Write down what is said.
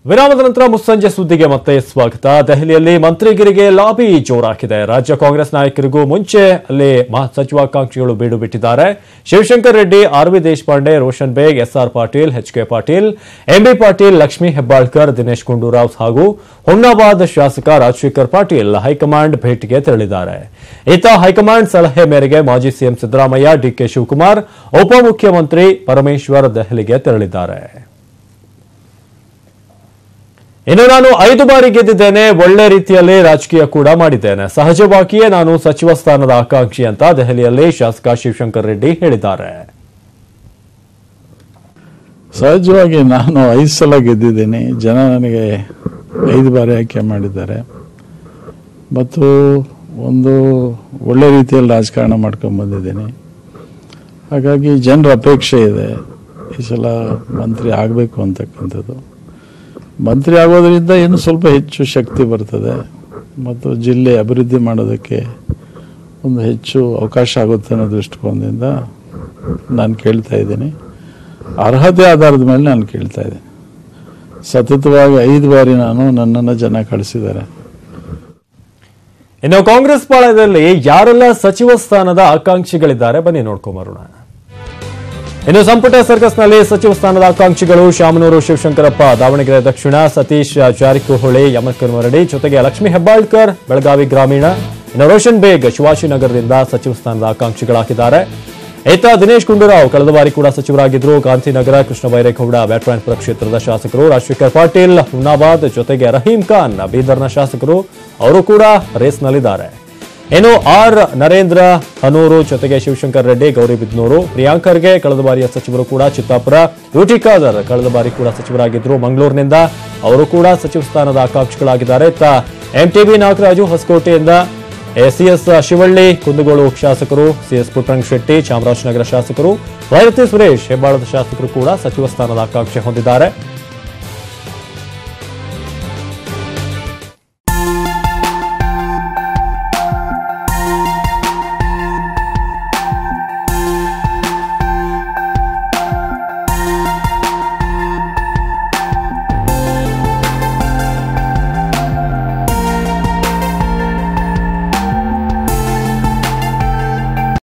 ವಿರಾಮದ ನಂತರ ಮುಸ್ಸಂಜೆ ಸುದ್ದಿಗೆ ಮತ್ತೆ ಸ್ವಾಗತ ದೆಹಲಿಯಲ್ಲಿ ಮಂತ್ರಿಗಿರಿಗೆ ಲಾಬಿ ಜೋರಾಗಿದೆ ರಾಜ್ಯ ಕಾಂಗ್ರೆಸ್ ನಾಯಕರಿಗೂ ಮುಂಚೆ ಅಲ್ಲಿ ಮಹಾ ಸಚಿವಾಕಾಂಕ್ಷಿಗಳು ಬೀಡು ಬಿಟ್ಟಿದ್ದಾರೆ Shivashankar Reddy R V Deshpande Roshan Baig SR Patil H K Patil MB Patil Lakshmi Hebbalkar Dinesh Gundu Rao ಹಾಗೂ ಹುಮ್ನಾಬಾದ್ ಶಾಸಕ ರಾಜಶೇಖರ್ ಪಾಟೀಲ್ ಹೈಕಮಾಂಡ್ ಭೇಟಿಗೆ ತೆರಳಿದ್ದಾರೆ ಇತ್ತ ಹೈಕಮಾಂಡ್ ಸಲಹೆ ಮೇರೆಗೆ ಮಾಜಿ ಸಿಎಂ ಸಿದ್ದರಾಮಯ್ಯ ಡಿಕೆ ಶಿವಕುಮಾರ್ ಉಪಮುಖ್ಯಮಂತ್ರಿ ಪರಮೇಶ್ವರ್ ದೆಹಲಿಗೆ ತೆರಳಿದ್ದಾರೆ ಇನ್ನು ನಾನು ಐದು ಬಾರಿ ಗೆದ್ದಿದ್ದೇನೆ ಒಳ್ಳೆ ರೀತಿಯಲ್ಲಿ ರಾಜಕೀಯ ಕೂಡ ಮಾಡಿದ್ದೇನೆ ಸಹಜವಾಗಿಯೇ ನಾನು ಸಚಿವ ಸ್ಥಾನದ ಆಕಾಂಕ್ಷಿ ಅಂತ ದೆಹಲಿಯಲ್ಲಿ ಶಾಸಕ ಶಿವಶಂಕರ್ ರೆಡ್ಡಿ ಹೇಳಿದ್ದಾರೆ ಸಹಜವಾಗಿ ನಾನು ಐದು ಸಲ ಗೆದ್ದಿದ್ದೀನಿ ಜನ ನನಗೆ ಐದು ಬಾರಿ ಆಯ್ಕೆ ಮಾಡಿದ್ದಾರೆ ಮತ್ತು ಒಂದು ಒಳ್ಳೆ ರೀತಿಯಲ್ಲಿ ರಾಜಕಾರಣ ಮಾಡ್ಕೊಂಡು ಬಂದಿದ್ದೀನಿ ಹಾಗಾಗಿ ಜನರ ಅಪೇಕ್ಷೆ ಇದೆ ಈ ಸಲ ಮಂತ್ರಿ ಆಗಬೇಕು ಅಂತಕ್ಕಂಥದ್ದು ಮಂತ್ರಿ ಆಗೋದ್ರಿಂದ ಇನ್ನೂ ಸ್ವಲ್ಪ ಹೆಚ್ಚು ಶಕ್ತಿ ಬರ್ತದೆ ಮತ್ತು ಜಿಲ್ಲೆ ಅಭಿವೃದ್ಧಿ ಮಾಡೋದಕ್ಕೆ ಒಂದು ಹೆಚ್ಚು ಅವಕಾಶ ಆಗುತ್ತೆ ಅನ್ನೋ ದೃಷ್ಟಿಕೋನದಿಂದ ನಾನು ಕೇಳ್ತಾ ಇದ್ದೀನಿ ಅರ್ಹತೆ ಆಧಾರದ ಮೇಲೆ ನಾನು ಕೇಳ್ತಾ ಇದ್ದೀನಿ ಸತತವಾಗಿ ಐದು ಬಾರಿ ನಾನು ನನ್ನನ್ನು ಜನ ಕಳಿಸಿದ್ದಾರೆ ಇನ್ನು ಕಾಂಗ್ರೆಸ್ ಪಾಳ್ಯದಲ್ಲಿ ಯಾರೆಲ್ಲ ಸಚಿವ ಸ್ಥಾನದ ಆಕಾಂಕ್ಷಿಗಳಿದ್ದಾರೆ ಬನ್ನಿ ನೋಡ್ಕೊಂಬರೋಣ ಇನ್ನು ಸಂಪುಟ ಸರ್ಕಸ್ನಲ್ಲಿ ಸಚಿವ ಸ್ಥಾನದ ಆಕಾಂಕ್ಷಿಗಳು ಶಾಮನೂರು ಶಿವಶಂಕರಪ್ಪ ದಾವಣಗೆರೆ ದಕ್ಷಿಣ ಸತೀಶ್ ಜಾರಕಿಹೊಳಿ ಯಮಕನ್ಮರಡಿ ಜೊತೆಗೆ ಲಕ್ಷ್ಮೀ ಹೆಬ್ಬಾಳ್ಕರ್ ಬೆಳಗಾವಿ ಗ್ರಾಮೀಣ ಇನ್ನು ರೋಷನ್ ಬೇಗ್ ಶಿವಾಜಿನಗರದಿಂದ ಸಚಿವ ಸ್ಥಾನದ ಆಕಾಂಕ್ಷಿಗಳಾಗಿದ್ದಾರೆ ಇತ್ತ ದಿನೇಶ್ ಗುಂಡೂರಾವ್ ಕಳೆದ ಬಾರಿ ಕೂಡ ಸಚಿವರಾಗಿದ್ದರು ಗಾಂಧಿನಗರ ಕೃಷ್ಣ ಬೈರೇಗೌಡ ಬ್ಯಾಟ್ರಾಯನ್ಪುರ ಕ್ಷೇತ್ರದ ಶಾಸಕರು ರಾಜಶೇಖರ್ ಪಾಟೀಲ್ ಹುಮ್ನಾಬಾದ್ ಜೊತೆಗೆ ರಹೀಂ ಖಾನ್ ಬೀದರ್ನ ಶಾಸಕರು ಅವರು ಕೂಡ ರೇಸ್ನಲ್ಲಿದ್ದಾರೆ ಇನ್ನು ಆರ್ ನರೇಂದ್ರ ಹನೂರು ಜೊತೆಗೆ ಶಿವಶಂಕರ್ ರೆಡ್ಡಿ ಗೌರಿಬಿದ್ನೂರು ಪ್ರಿಯಾಂಕರ್ಗೆ ಕಳೆದ ಬಾರಿಯ ಸಚಿವರು ಕೂಡ ಚಿತ್ತಾಪುರ ಯುಟಿ ಖಾದರ್ ಕಳೆದ ಬಾರಿ ಕೂಡ ಸಚಿವರಾಗಿದ್ದರು ಮಂಗಳೂರಿನಿಂದ ಅವರು ಕೂಡ ಸಚಿವ ಸ್ಥಾನದ ಆಕಾಂಕ್ಷಿಗಳಾಗಿದ್ದಾರೆ ಇತ್ತ ಎಂಟಿಬಿ ನಾಗರಾಜು ಹೊಸಕೋಟೆಯಿಂದ ಎಸ್ಸಿಎಸ್ ಶಿವಳ್ಳಿ ಕುಂದಗೋಳು ಶಾಸಕರು ಸಿಎಸ್ ಪುಟ್ಟರಂಗ ಶೆಟ್ಟಿ ಚಾಮರಾಜನಗರ ಶಾಸಕರು ವೈರತಿ ಸುರೇಶ್ ಹೆಬ್ಬಾಳದ ಶಾಸಕರು ಕೂಡ ಸಚಿವ ಸ್ಥಾನದ ಆಕಾಂಕ್ಷೆ ಹೊಂದಿದ್ದಾರೆ